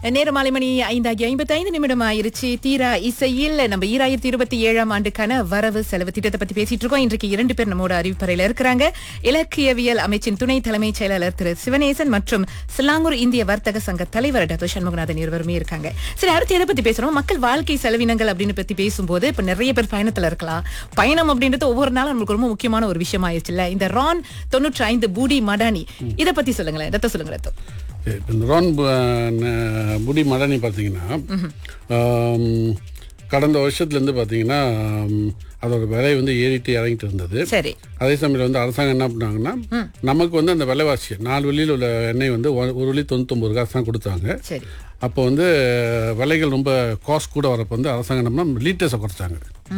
நேரம் மாலை மணி ஐந்தாகி ஐம்பத்தி ஐந்து நிமிடம் ஆயிருச்சு தீரா இசையில் நம்ம ஈராயிரத்தி இருபத்தி ஏழாம் ஆண்டுக்கான வரவு செலவு திட்டத்தை பத்தி பேசிட்டு இருக்கோம் இன்றைக்கு இரண்டு பேர் நம்மோட அறிவிப்பறையில இருக்கிறாங்க இலக்கியவியல் அமைச்சின் துணை தலைமைச் செயலாளர் திரு சிவனேசன் மற்றும் சிலாங்கூர் இந்திய வர்த்தக சங்க தலைவர் டாக்டர் சண்முகநாதன் இருவருமே இருக்காங்க சரி அடுத்து எதை பத்தி பேசுறோம் மக்கள் வாழ்க்கை செலவினங்கள் அப்படின்னு பத்தி பேசும்போது இப்ப நிறைய பேர் பயணத்துல இருக்கலாம் பயணம் அப்படின்றது ஒவ்வொரு நாளும் நமக்கு ரொம்ப முக்கியமான ஒரு விஷயம் ஆயிருச்சுல்ல இந்த ரான் தொண்ணூற்றி ஐந்து பூடி மடானி இத பத்தி சொல்லுங்களேன் ரத்த சொல்லுங்க ரத்தம் இப்போ இந்த ரோன் பு- ந- புடி மடனி பார்த்தீங்கன்னா ஆம், கடந்த வருஷத்துலேருந்து பார்த்தீங்கன்னா ஆம், அதோட விலை வந்து ஏறிட்டு இறங்கிட்டு இருந்தது சரி அதே சமயம் வந்து அரசாங்கம் என்ன பண்ணாங்கன்னா நமக்கு வந்து அந்த விலைவாசி நாலு வெளியில் உள்ள எண்ணெய் வந்து ஒரு ஒரு வெள்ளி தொண்ணூத்தொம்பது காசு தான் கொடுத்தாங்க சரி அப்போ வந்து விலைகள் ரொம்ப காஸ்ட் கூட வரப்போ வந்து அரசாங்கம் என்ன பண்ணா லீட்டர்ஸை குறைச்சாங்க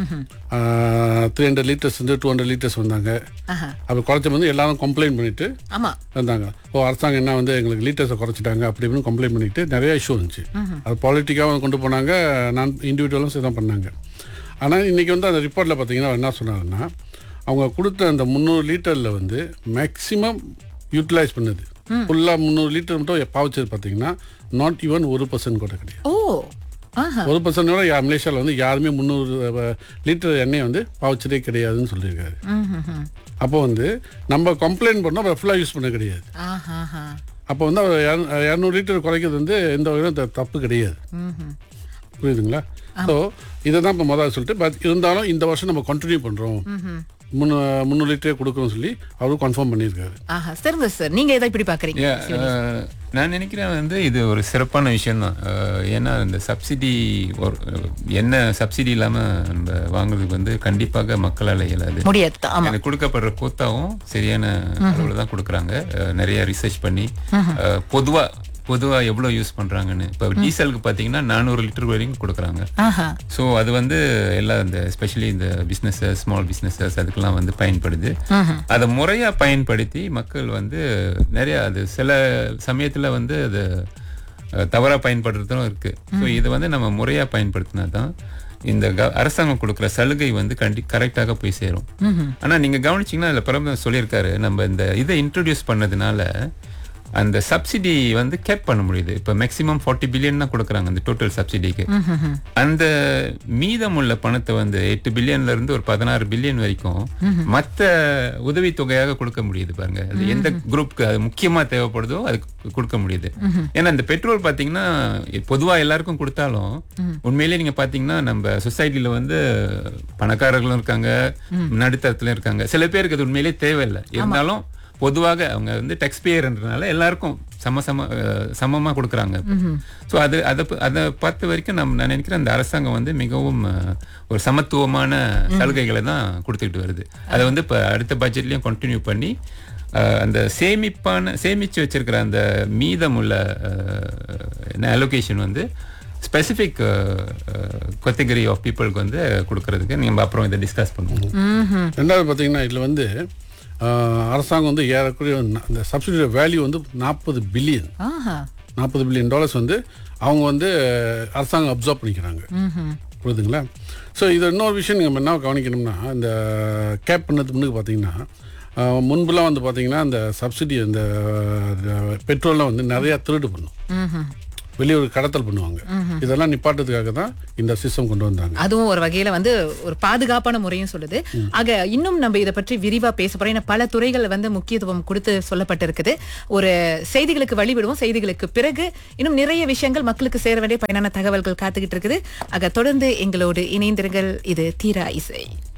த்ரீ ஹண்ட்ரட் லிட்டர்ஸ் வந்து டூ ஹண்ட்ரட் லிட்டர்ஸ் வந்தாங்க ஆஹா அப்போ குறைச்ச வந்து எல்லாரும் கம்ப்ளைண்ட் பண்ணிட்டு ஆமா இருந்தாங்க ஓ அரசாங்கம் என்ன வந்து எங்களுக்கு லீட்டர்ஸை குறைச்சிட்டாங்க அப்படி இப்படின்னு கம்ப்ளைண்ட் பண்ணிட்டு நிறைய இஷ்யூ இருந்துச்சு அது பாலிட்டிக்காக கொண்டு போனாங்க நான் இண்டிவிஜுவலும் சரி தான் பண்ணாங்க ஆனால் இன்னைக்கு வந்து அந்த ரிப்போர்ட்டில் பார்த்தீங்கன்னா அவர் என்ன சொன்னாருன்னா அவங்க கொடுத்த அந்த முந்நூறு லிட்டரில் வந்து மேக்ஸிமம் யூட்டிலைஸ் பண்ணுது ஃபுல்லாக முந்நூறு லிட்டர் மட்டும் பாவச்சது பார்த்தீங்கன்னா நாட் ஈவன் ஒரு பர்சன்ட் கூட கிடையாது ஓ ஆஹா ஒரு பர்சன்ட் கூட யா- மலேசியாவில் வந்து யாருமே முந்நூறு லிட்டர் எண்ணெய் வந்து பாவச்சதே கிடையாதுன்னு சொல்லியிருக்காரு ம்ஹும்ஹும். அப்போ வந்து நம்ம கம்ப்ளைண்ட் பண்ணோம் அப்புறம் ஃபுல்லாக யூஸ் பண்ண கிடையாது ஆஹாஹா. அப்போ வந்து அவர் இர- இரநூறு லிட்டர் குறைக்கிறது வந்து எந்த வகையிலும் த- தப்பு கிடையாது ம்ஹும். புரியுதுங்களா ஸோ இதை தான் இப்போ முதல்ல சொல்லிட்டு பட் இருந்தாலும் இந்த வருஷம் நம்ம கண்டினியூ பண்ணுறோம் முன்னூ முந்நூறு லிட்டரே கொடுக்குறோம்னு சொல்லி அவரும் கன்ஃபார்ம் பண்ணியிருக்காரு ஆஹா சரிங்க சார் நீங்க எதை இப்படி பாக்குறீங்க Yeah, uh, நான் நினைக்கிறேன் வந்து இது ஒரு சிறப்பான விஷயம் தான் ஏன்னா இந்த சப்சிடி ஒரு என்ன சப்சிடி இல்லாமல் நம்ம வாங்குறதுக்கு வந்து கண்டிப்பாக மக்களால் இயலாது முடியாது ஆமா எனக்கு கொடுக்கப்படுற கோத்தாவும் சரியான அளவில் தான் கொடுக்குறாங்க அஹ், நிறைய ரிசர்ச் பண்ணி அஹ், பொதுவா பொதுவா எவ்வளோ யூஸ் பண்றாங்கன்னு இப்போ டீசலுக்கு பார்த்தீங்கன்னா நானூறு லிட்டர் வரைக்கும் கொடுக்குறாங்க ஆஹா ஸோ அது வந்து எல்லா இந்த ஸ்பெஷலி இந்த பிஸ்னஸஸ் ஸ்மால் பிஸ்னஸஸ் அதுக்கெல்லாம் வந்து பயன்படுது அதை முறையா பயன்படுத்தி மக்கள் வந்து நிறைய அது சில சமயத்துல வந்து அது அஹ், தவறா பயன்படுத்துறதும் இருக்கு ஸோ இதை வந்து நம்ம முறையா பயன்படுத்தினா தான் இந்த க- அரசாங்கம் கொடுக்குற சலுகை வந்து கண்டி கரெக்டாக போய் சேரும் ஆனா நீங்க கவனிச்சீங்கன்னா அதில் பிரபலம் சொல்லியிருக்காரு நம்ம இந்த இதை இன்ட்ரடியூஸ் பண்ணதுனால அந்த சப்சிடி வந்து கேப் பண்ண முடியுது இப்போ மேக்ஸிமம் ஃபார்ட்டி பில்லியன் தான் கொடுக்குறாங்க அந்த டோட்டல் சப்சிடிக்கு அந்த மீதமுள்ள பணத்தை வந்து எட்டு பில்லியன்ல இருந்து ஒரு பதினாறு பில்லியன் வரைக்கும் மற்ற உதவித்தொகையாக கொடுக்க முடியுது பாருங்க அது எந்த குரூப்க்கு அது முக்கியமா தேவைப்படுதோ அதுக்கு கொடுக்க முடியுது ஏன்னா இந்த பெட்ரோல் பாத்தீங்கன்னா பொதுவா எல்லாருக்கும் கொடுத்தாலும் உண்மையிலேயே நீங்க பாத்தீங்கன்னா நம்ம சொசைட்டில வந்து பணக்காரர்களும் இருக்காங்க நடுத்தரத்துல இருக்காங்க சில பேருக்கு அது உண்மையிலேயே தேவையில்லை இருந்தாலும் பொதுவாக அவங்க வந்து டெக்ஸ் பேயர்ன்றனால எல்லாருக்கும் சம சம அஹ், சமமா கொடுக்குறாங்க ஸோ அது அதை ப- அதை பார்த்த வரைக்கும் நம்ம நான் நினைக்கிறேன் அந்த அரசாங்கம் வந்து மிகவும் அஹ், ஒரு சமத்துவமான சலுகைகளை தான் கொடுத்துக்கிட்டு வருது அதை வந்து இப்போ அடுத்த பட்ஜெட்லயும் கண்டினியூ பண்ணி அஹ், அந்த சேமிப்பான சேமிச்சு வச்சிருக்கிற அந்த மீதமுள்ள அஹ், என்ன அலோகேஷன் வந்து ஸ்பெசிஃபிக் கேட்டகரி ஆஃப் பீப்புளுக்கு வந்து கொடுக்கறதுக்கு நம்ம அப்புறம் இதை டிஸ்கஸ் பண்ணுவோம் ரெண்டாவது பார்த்தீங்கன்னா இதில் வந்து ஆஹ், அரசாங்கம் வந்து ஏறக்குறைய ந- அந்த சப்சிடியோட வேல்யூ வந்து நாற்பது பில்லியன் ஆஹா நாற்பது பில்லியன் டாலர்ஸ் வந்து அவங்க வந்து அரசாங்கம் அப்சர்வ் பண்ணிக்கிறாங்க புரியுதுங்களா ஸோ இது இன்னொரு விஷயம் நீங்கள் என்ன கவனிக்கணும்னா இந்த கேப் பண்ணதுக்கு முன்னுக்கு பார்த்தீங்கன்னா ஆஹ், முன்புலாம் வந்து பார்த்தீங்கன்னா இந்த சப்சிடி இந்த பெட்ரோல்லாம் வந்து நிறையா திருடு பண்ணும் வெளியூர் கடத்தல் பண்ணுவாங்க இதெல்லாம் நிப்பாட்டத்துக்காக தான் இந்த சிஸ்டம் கொண்டு வந்தாங்க அதுவும் ஒரு வகையில வந்து ஒரு பாதுகாப்பான முறையும் சொல்லுது ஆக இன்னும் நம்ம இதை பற்றி விரிவா பேச போறோம் ஏன்னா பல துறைகள் வந்து முக்கியத்துவம் கொடுத்து சொல்லப்பட்டிருக்குது ஒரு செய்திகளுக்கு வழிவிடுவோம் செய்திகளுக்கு பிறகு இன்னும் நிறைய விஷயங்கள் மக்களுக்கு சேர வேண்டிய பயனான தகவல்கள் காத்துக்கிட்டு இருக்குது ஆக தொடர்ந்து எங்களோடு இணைந்திருங்கள் இது தீரா இசை